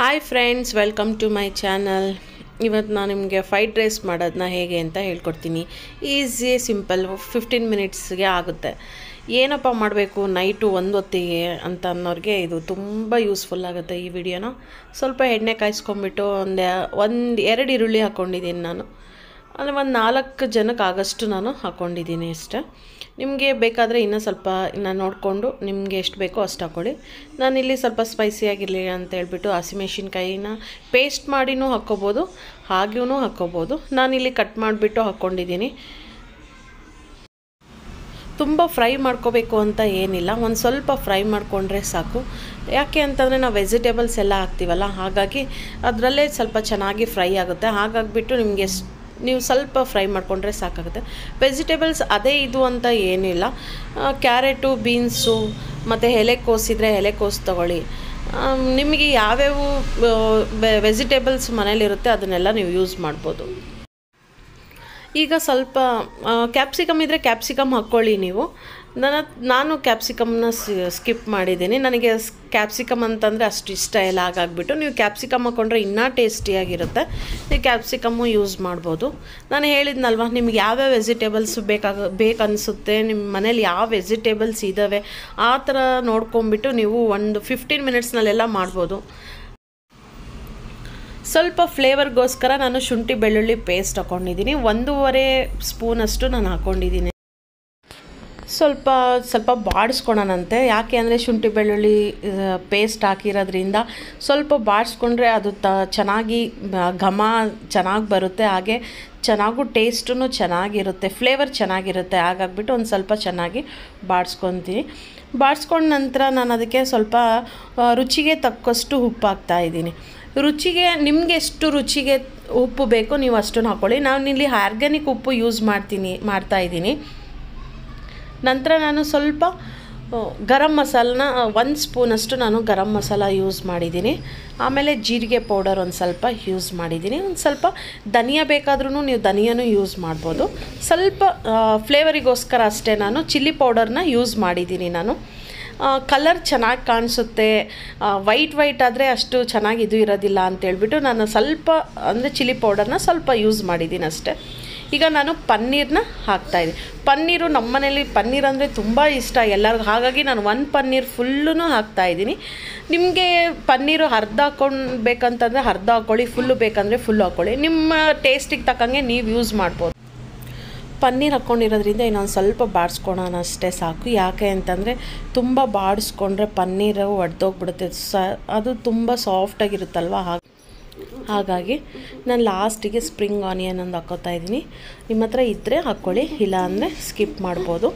hi friends welcome to my channel ಇವತ್ತು ನಾನು ನಿಮಗೆ ಫ್ರೈಡ್ ರೈಸ್ ಮಾಡೋದನ್ನ ಹೇಗೆ ಅಂತ ಹೇಳ್ಕೊಡ್ತೀನಿ ಈಸಿ ಸಿಂಪಲ್ ಫಿಫ್ಟೀನ್ ಮಿನಿಟ್ಸ್ಗೆ ಆಗುತ್ತೆ ಏನಪ್ಪ ಮಾಡಬೇಕು ನೈಟು ಒಂದು ಹೊತ್ತಿಗೆ ಅಂತ ಅನ್ನೋರಿಗೆ ಇದು ತುಂಬ ಯೂಸ್ಫುಲ್ ಆಗುತ್ತೆ ಈ ವಿಡಿಯೋನ ಸ್ವಲ್ಪ ಎಣ್ಣೆ ಕಾಯಿಸ್ಕೊಂಬಿಟ್ಟು ಒಂದು ಒಂದು ಎರಡು ಈರುಳ್ಳಿ ಹಾಕ್ಕೊಂಡಿದ್ದೀನಿ ನಾನು ಅಂದರೆ ಒಂದು ನಾಲ್ಕು ಜನಕ್ಕೆ ಆಗಷ್ಟು ನಾನು ಹಾಕ್ಕೊಂಡಿದ್ದೀನಿ ಅಷ್ಟೇ ನಿಮಗೆ ಬೇಕಾದರೆ ಇನ್ನೂ ಸ್ವಲ್ಪ ಇನ್ನು ನೋಡಿಕೊಂಡು ನಿಮಗೆ ಎಷ್ಟು ಬೇಕೋ ಅಷ್ಟು ಹಾಕ್ಕೊಳ್ಳಿ ನಾನಿಲ್ಲಿ ಸ್ವಲ್ಪ ಸ್ಪೈಸಿಯಾಗಿರಲಿ ಅಂತ ಹೇಳ್ಬಿಟ್ಟು ಹಸಿಮೆಣ್ಸಿನ್ಕಾಯಿನ ಪೇಸ್ಟ್ ಮಾಡಿನೂ ಹಾಕ್ಕೋಬೋದು ಹಾಗೆಯೂ ಹಾಕ್ಕೋಬೋದು ನಾನಿಲ್ಲಿ ಕಟ್ ಮಾಡಿಬಿಟ್ಟು ಹಾಕ್ಕೊಂಡಿದ್ದೀನಿ ತುಂಬ ಫ್ರೈ ಮಾಡ್ಕೋಬೇಕು ಅಂತ ಏನಿಲ್ಲ ಒಂದು ಸ್ವಲ್ಪ ಫ್ರೈ ಮಾಡಿಕೊಂಡ್ರೆ ಸಾಕು ಯಾಕೆ ಅಂತಂದರೆ ನಾವು ವೆಜಿಟೇಬಲ್ಸ್ ಎಲ್ಲ ಹಾಕ್ತೀವಲ್ಲ ಹಾಗಾಗಿ ಅದರಲ್ಲೇ ಸ್ವಲ್ಪ ಚೆನ್ನಾಗಿ ಫ್ರೈ ಆಗುತ್ತೆ ಹಾಗಾಗಿಬಿಟ್ಟು ನಿಮಗೆ ಎಷ್ಟು ನೀವು ಸ್ವಲ್ಪ ಫ್ರೈ ಮಾಡಿಕೊಂಡ್ರೆ ಸಾಕಾಗುತ್ತೆ ವೆಜಿಟೇಬಲ್ಸ್ ಅದೇ ಇದು ಅಂತ ಏನಿಲ್ಲ ಕ್ಯಾರೆಟು ಬೀನ್ಸು ಮತ್ತು ಎಲೆಕೋಸಿದ್ರೆ ಎಲೆಕೋಸು ತೊಗೊಳ್ಳಿ ನಿಮಗೆ ಯಾವ್ಯಾವ ವೆಜಿಟೇಬಲ್ಸ್ ಮನೇಲಿರುತ್ತೆ ಅದನ್ನೆಲ್ಲ ನೀವು ಯೂಸ್ ಮಾಡ್ಬೋದು ಈಗ ಸ್ವಲ್ಪ ಕ್ಯಾಪ್ಸಿಕಮ್ ಇದ್ದರೆ ಕ್ಯಾಪ್ಸಿಕಮ್ ಹಾಕ್ಕೊಳ್ಳಿ ನೀವು ನನ್ನ ನಾನು ಕ್ಯಾಪ್ಸಿಕಮ್ನ ಸ್ಕಿಪ್ ಮಾಡಿದ್ದೀನಿ ನನಗೆ ಕ್ಯಾಪ್ಸಿಕಮ್ ಅಂತಂದರೆ ಅಷ್ಟು ಇಷ್ಟ ಇಲ್ಲ ಹಾಗಾಗ್ಬಿಟ್ಟು ನೀವು ಕ್ಯಾಪ್ಸಿಕಮ್ ಹಾಕ್ಕೊಂಡ್ರೆ ಇನ್ನೂ ಟೇಸ್ಟಿಯಾಗಿರುತ್ತೆ ನೀವು ಕ್ಯಾಪ್ಸಿಕಮ್ಮು ಯೂಸ್ ಮಾಡ್ಬೋದು ನಾನು ಹೇಳಿದ್ನಲ್ವ ನಿಮ್ಗೆ ಯಾವ್ಯಾವ ವೆಜಿಟೇಬಲ್ಸ್ ಬೇಕಾಗ ಬೇಕನ್ನಿಸುತ್ತೆ ನಿಮ್ಮ ಮನೇಲಿ ಯಾವ ವೆಜಿಟೇಬಲ್ಸ್ ಇದ್ದಾವೆ ಆ ಥರ ನೋಡ್ಕೊಂಬಿಟ್ಟು ನೀವು ಒಂದು ಫಿಫ್ಟೀನ್ ಮಿನಿಟ್ಸ್ನಲ್ಲೆಲ್ಲ ಮಾಡ್ಬೋದು ಸ್ವಲ್ಪ ಫ್ಲೇವರ್ಗೋಸ್ಕರ ನಾನು ಶುಂಠಿ ಬೆಳ್ಳುಳ್ಳಿ ಪೇಸ್ಟ್ ಹಾಕ್ಕೊಂಡಿದ್ದೀನಿ ಒಂದೂವರೆ ಸ್ಪೂನಷ್ಟು ನಾನು ಹಾಕ್ಕೊಂಡಿದ್ದೀನಿ ಸ್ವಲ್ಪ ಸ್ವಲ್ಪ ಬಾಡಿಸ್ಕೊಳೋಣಂತೆ ಯಾಕೆ ಅಂದರೆ ಶುಂಠಿ ಬೆಳ್ಳುಳ್ಳಿ ಪೇಸ್ಟ್ ಹಾಕಿರೋದ್ರಿಂದ ಸ್ವಲ್ಪ ಬಾಡಿಸ್ಕೊಂಡ್ರೆ ಅದು ತ ಚೆನ್ನಾಗಿ ಘಮ ಚೆನ್ನಾಗಿ ಬರುತ್ತೆ ಹಾಗೆ ಚೆನ್ನಾಗೂ ಟೇಸ್ಟೂ ಚೆನ್ನಾಗಿರುತ್ತೆ ಫ್ಲೇವರ್ ಚೆನ್ನಾಗಿರುತ್ತೆ ಹಾಗಾಗ್ಬಿಟ್ಟು ಒಂದು ಸ್ವಲ್ಪ ಚೆನ್ನಾಗಿ ಬಾಡಿಸ್ಕೊತೀನಿ ಬಾಡಿಸ್ಕೊಂಡ ನಂತರ ನಾನು ಅದಕ್ಕೆ ಸ್ವಲ್ಪ ರುಚಿಗೆ ತಕ್ಕಷ್ಟು ಉಪ್ಪು ಹಾಕ್ತಾಯಿದ್ದೀನಿ ರುಚಿಗೆ ನಿಮಗೆ ಎಷ್ಟು ರುಚಿಗೆ ಉಪ್ಪು ಬೇಕೋ ನೀವು ಅಷ್ಟನ್ನು ಹಾಕ್ಕೊಳ್ಳಿ ನಾನು ಇಲ್ಲಿ ಆರ್ಗ್ಯಾನಿಕ್ ಉಪ್ಪು ಯೂಸ್ ಮಾಡ್ತೀನಿ ಮಾಡ್ತಾಯಿದ್ದೀನಿ ನಂತರ ನಾನು ಸ್ವಲ್ಪ ಗರಂ ಮಸಾಲನ ಒಂದು ಸ್ಪೂನಷ್ಟು ನಾನು ಗರಂ ಮಸಾಲ ಯೂಸ್ ಮಾಡಿದ್ದೀನಿ ಆಮೇಲೆ ಜೀರಿಗೆ ಪೌಡರ್ ಒಂದು ಸ್ವಲ್ಪ ಯೂಸ್ ಮಾಡಿದ್ದೀನಿ ಒಂದು ಸ್ವಲ್ಪ ಧನಿಯಾ ಬೇಕಾದ್ರೂ ನೀವು ಧನಿಯಾನು ಯೂಸ್ ಮಾಡ್ಬೋದು ಸ್ವಲ್ಪ ಫ್ಲೇವರಿಗೋಸ್ಕರ ಅಷ್ಟೇ ನಾನು ಚಿಲ್ಲಿ ಪೌಡರ್ನ ಯೂಸ್ ಮಾಡಿದ್ದೀನಿ ನಾನು ಕಲರ್ ಚೆನ್ನಾಗಿ ಕಾಣಿಸುತ್ತೆ ವೈಟ್ ವೈಟ್ ಆದರೆ ಅಷ್ಟು ಚೆನ್ನಾಗಿ ಇದು ಇರೋದಿಲ್ಲ ಅಂತೇಳ್ಬಿಟ್ಟು ನಾನು ಸ್ವಲ್ಪ ಅಂದರೆ ಚಿಲ್ಲಿ ಪೌಡರ್ನ ಸ್ವಲ್ಪ ಯೂಸ್ ಮಾಡಿದ್ದೀನಿ ಅಷ್ಟೇ ಈಗ ನಾನು ಪನ್ನೀರನ್ನ ಹಾಕ್ತಾಯಿದ್ದೀನಿ ಪನ್ನೀರು ನಮ್ಮ ಮನೇಲಿ ಪನ್ನೀರ್ ಅಂದರೆ ತುಂಬ ಇಷ್ಟ ಎಲ್ಲರಿಗೂ ಹಾಗಾಗಿ ನಾನು ಒಂದು ಪನ್ನೀರ್ ಫುಲ್ಲೂ ಹಾಕ್ತಾಯಿದ್ದೀನಿ ನಿಮಗೆ ಪನ್ನೀರು ಅರ್ಧ ಹಾಕ್ಕೊಳ್ಬೇಕಂತಂದರೆ ಅರ್ಧ ಹಾಕ್ಕೊಳ್ಳಿ ಫುಲ್ಲು ಬೇಕಂದರೆ ಫುಲ್ ಹಾಕ್ಕೊಳ್ಳಿ ನಿಮ್ಮ ಟೇಸ್ಟಿಗೆ ತಕ್ಕಂಗೆ ನೀವು ಯೂಸ್ ಮಾಡ್ಬೋದು ಪನ್ನೀರ್ ಹಾಕ್ಕೊಂಡಿರೋದ್ರಿಂದ ಇನ್ನೊಂದು ಸ್ವಲ್ಪ ಬಾಡಿಸ್ಕೊಳೋಣ ಅಷ್ಟೇ ಸಾಕು ಯಾಕೆ ಅಂತಂದರೆ ತುಂಬ ಬಾಡಿಸ್ಕೊಂಡ್ರೆ ಪನ್ನೀರು ಒಡೆದೋಗ್ಬಿಡುತ್ತೆ ಸ ಅದು ತುಂಬ ಸಾಫ್ಟಾಗಿರುತ್ತಲ್ವ ಹಾಗೆ ಹಾಗಾಗಿ ನಾನು ಲಾಸ್ಟಿಗೆ ಸ್ಪ್ರಿಂಗ್ ಆನಿಯನ್ ಒಂದು ಹಾಕೋತಾ ಇದ್ದೀನಿ ನಿಮ್ಮ ಹತ್ರ ಇದ್ದರೆ ಹಾಕ್ಕೊಳ್ಳಿ ಇಲ್ಲ ಅಂದರೆ ಸ್ಕಿಪ್ ಮಾಡ್ಬೋದು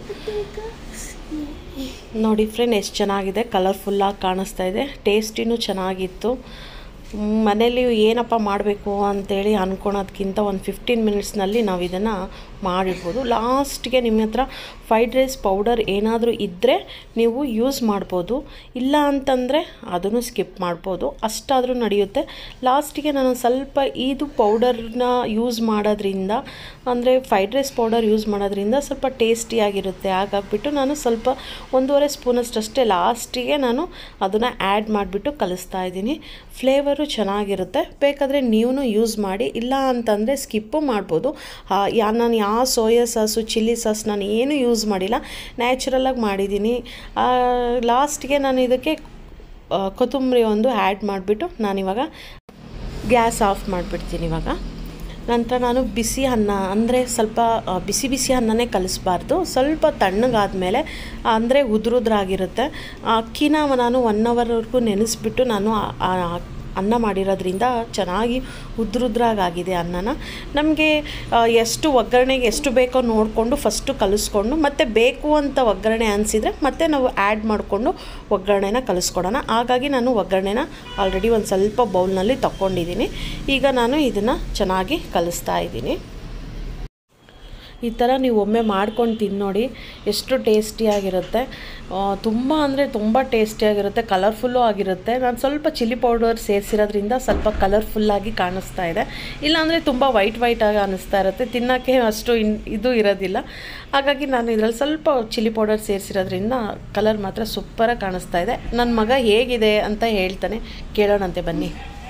ನೋಡಿ ಫ್ರೆಂಡ್ ಎಷ್ಟು ಚೆನ್ನಾಗಿದೆ ಕಲರ್ಫುಲ್ಲಾಗಿ ಕಾಣಿಸ್ತಾ ಇದೆ ಟೇಸ್ಟಿನೂ ಚೆನ್ನಾಗಿತ್ತು ಮನೇಲಿ ಏನಪ್ಪ ಮಾಡಬೇಕು ಅಂತೇಳಿ ಅಂದ್ಕೊಳೋದ್ಕಿಂತ ಒಂದು ಫಿಫ್ಟೀನ್ ಮಿನಿಟ್ಸ್ನಲ್ಲಿ ನಾವು ಇದನ್ನು ಮಾಡಿಡ್ಬೋದು ಲಾಸ್ಟ್ಗೆ ನಿಮ್ಮ ಹತ್ರ ಫ್ರೈಡ್ ರೈಸ್ ಪೌಡರ್ ಏನಾದರೂ ಇದ್ದರೆ ನೀವು ಯೂಸ್ ಮಾಡ್ಬೋದು ಇಲ್ಲ ಅಂತಂದರೆ ಅದನ್ನು ಸ್ಕಿಪ್ ಮಾಡ್ಬೋದು ಅಷ್ಟಾದರೂ ನಡೆಯುತ್ತೆ ಲಾಸ್ಟಿಗೆ ನಾನು ಸ್ವಲ್ಪ ಇದು ಪೌಡರ್ನ ಯೂಸ್ ಮಾಡೋದ್ರಿಂದ ಅಂದರೆ ಫ್ರೈಡ್ ರೈಸ್ ಪೌಡರ್ ಯೂಸ್ ಮಾಡೋದ್ರಿಂದ ಸ್ವಲ್ಪ ಟೇಸ್ಟಿಯಾಗಿರುತ್ತೆ ಹಾಗಾಗ್ಬಿಟ್ಟು ನಾನು ಸ್ವಲ್ಪ ಒಂದೂವರೆ ಸ್ಪೂನಷ್ಟಷ್ಟೇ ಲಾಸ್ಟಿಗೆ ನಾನು ಅದನ್ನು ಆ್ಯಡ್ ಮಾಡಿಬಿಟ್ಟು ಕಲಿಸ್ತಾ ಇದ್ದೀನಿ ಫ್ಲೇವರು ಚೆನ್ನಾಗಿರುತ್ತೆ ಬೇಕಾದರೆ ನೀವು ಯೂಸ್ ಮಾಡಿ ಇಲ್ಲ ಅಂತಂದರೆ ಸ್ಕಿಪ್ಪು ಮಾಡ್ಬೋದು ಯಾ ನಾನು ಯಾವ ಸೋಯಾ ಸಾಸು ಚಿಲ್ಲಿ ಸಾಸ್ ನಾನು ಏನು ಯೂಸ್ ಮಾಡಿಲ್ಲ ನ್ಯಾಚುರಲಾಗಿ ಮಾಡಿದ್ದೀನಿ ಲಾಸ್ಟ್ಗೆ ನಾನು ಇದಕ್ಕೆ ಕೊತ್ತಂಬರಿ ಒಂದು ಆ್ಯಡ್ ಮಾಡಿಬಿಟ್ಟು ನಾನಿವಾಗ ಗ್ಯಾಸ್ ಆಫ್ ಮಾಡಿಬಿಡ್ತೀನಿ ಇವಾಗ ನಂತರ ನಾನು ಬಿಸಿ ಅನ್ನ ಅಂದರೆ ಸ್ವಲ್ಪ ಬಿಸಿ ಬಿಸಿ ಅನ್ನನೇ ಕಲಿಸ್ಬಾರ್ದು ಸ್ವಲ್ಪ ತಣ್ಣಗಾದಮೇಲೆ ಅಂದರೆ ಉದುರುದ್ರಾಗಿರುತ್ತೆ ಅಕ್ಕಿನ ನಾನು ಒನ್ ಅವರ್ವರೆಗೂ ನೆನೆಸ್ಬಿಟ್ಟು ನಾನು ಅನ್ನ ಮಾಡಿರೋದ್ರಿಂದ ಚೆನ್ನಾಗಿ ಉದ್ರುದ್ರಾಗಿದೆ ಅನ್ನನ ನಮಗೆ ಎಷ್ಟು ಒಗ್ಗರಣೆಗೆ ಎಷ್ಟು ಬೇಕೋ ನೋಡಿಕೊಂಡು ಫಸ್ಟು ಕಲಿಸ್ಕೊಂಡು ಮತ್ತು ಬೇಕು ಅಂತ ಒಗ್ಗರಣೆ ಅನಿಸಿದರೆ ಮತ್ತೆ ನಾವು ಆ್ಯಡ್ ಮಾಡಿಕೊಂಡು ಒಗ್ಗರಣೆನ ಕಲಿಸ್ಕೊಡೋಣ ಹಾಗಾಗಿ ನಾನು ಒಗ್ಗರಣೆನ ಆಲ್ರೆಡಿ ಒಂದು ಸ್ವಲ್ಪ ಬೌಲ್ನಲ್ಲಿ ತಗೊಂಡಿದ್ದೀನಿ ಈಗ ನಾನು ಇದನ್ನು ಚೆನ್ನಾಗಿ ಕಲಿಸ್ತಾ ಇದ್ದೀನಿ ಈ ಥರ ನೀವು ಒಮ್ಮೆ ಮಾಡ್ಕೊಂಡು ತಿನ್ನೋಡಿ ಎಷ್ಟು ಟೇಸ್ಟಿಯಾಗಿರುತ್ತೆ ತುಂಬ ಅಂದರೆ ತುಂಬ ಟೇಸ್ಟಿಯಾಗಿರುತ್ತೆ ಕಲರ್ಫುಲ್ಲು ಆಗಿರುತ್ತೆ ನಾನು ಸ್ವಲ್ಪ ಚಿಲ್ಲಿ ಪೌಡರ್ ಸೇರಿಸಿರೋದ್ರಿಂದ ಸ್ವಲ್ಪ ಕಲರ್ಫುಲ್ಲಾಗಿ ಕಾಣಿಸ್ತಾ ಇದೆ ಇಲ್ಲಾಂದರೆ ತುಂಬ ವೈಟ್ ವೈಟಾಗಿ ಅನ್ನಿಸ್ತಾ ಇರುತ್ತೆ ತಿನ್ನೋಕ್ಕೆ ಅಷ್ಟು ಇನ್ ಇದು ಇರೋದಿಲ್ಲ ಹಾಗಾಗಿ ನಾನು ಇದರಲ್ಲಿ ಸ್ವಲ್ಪ ಚಿಲ್ಲಿ ಪೌಡರ್ ಸೇರಿಸಿರೋದ್ರಿಂದ ಕಲರ್ ಮಾತ್ರ ಸೂಪರಾಗಿ ಕಾಣಿಸ್ತಾ ಇದೆ ನನ್ನ ಮಗ ಹೇಗಿದೆ ಅಂತ ಹೇಳ್ತಾನೆ ಕೇಳೋಣಂತೆ ಬನ್ನಿ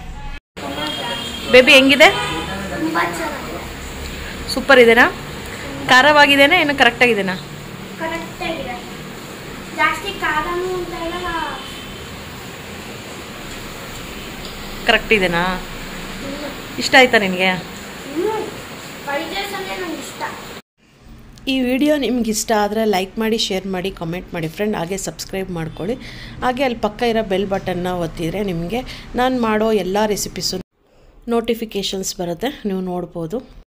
ಬೇಬಿ ಹೆಂಗಿದೆ ತುಂಬ ಚೆನ್ನಾಗಿದೆ ಸೂಪರ್ ಇದೆನಾ ಖಾರವಾಗಿದೆನಾ ಏನು ಕರೆಕ್ಟಾಗಿದೆನಾ ಕರೆಕ್ಟಾಗಿದೆ ಜಾಸ್ತಿ ಖಾರನೂ ಅಂತ ಇಲ್ಲ ಕರೆಕ್ಟ್ ಇದೆನಾ ಇಷ್ಟ ಆಯ್ತಾ ನಿನಗೆ ಹ್ಞೂ ಫ್ರೈಡ್ ರೈಸ್ ಅಂದರೆ ನಂಗೆ ಇಷ್ಟ ಈ ವಿಡಿಯೋ ನಿಮ್ಗೆ ಇಷ್ಟ ಆದರೆ ಲೈಕ್ ಮಾಡಿ ಶೇರ್ ಮಾಡಿ ಕಮೆಂಟ್ ಮಾಡಿ ಫ್ರೆಂಡ್ ಹಾಗೆ ಸಬ್ಸ್ಕ್ರೈಬ್ ಮಾಡ್ಕೊಳ್ಳಿ ಹಾಗೆ ಅಲ್ಲಿ ಪಕ್ಕ ಇರೋ ಬೆಲ್ ಬಟನ್ನ ಒತ್ತಿದರೆ ನಿಮಗೆ ನಾನು ಮಾಡೋ ಎಲ್ಲ ರೆಸಿಪೀಸು ನೋಟಿಫಿಕೇಷನ್ಸ್ ಬರುತ್ತೆ ನೀವು ನೋಡ್ಬೋದು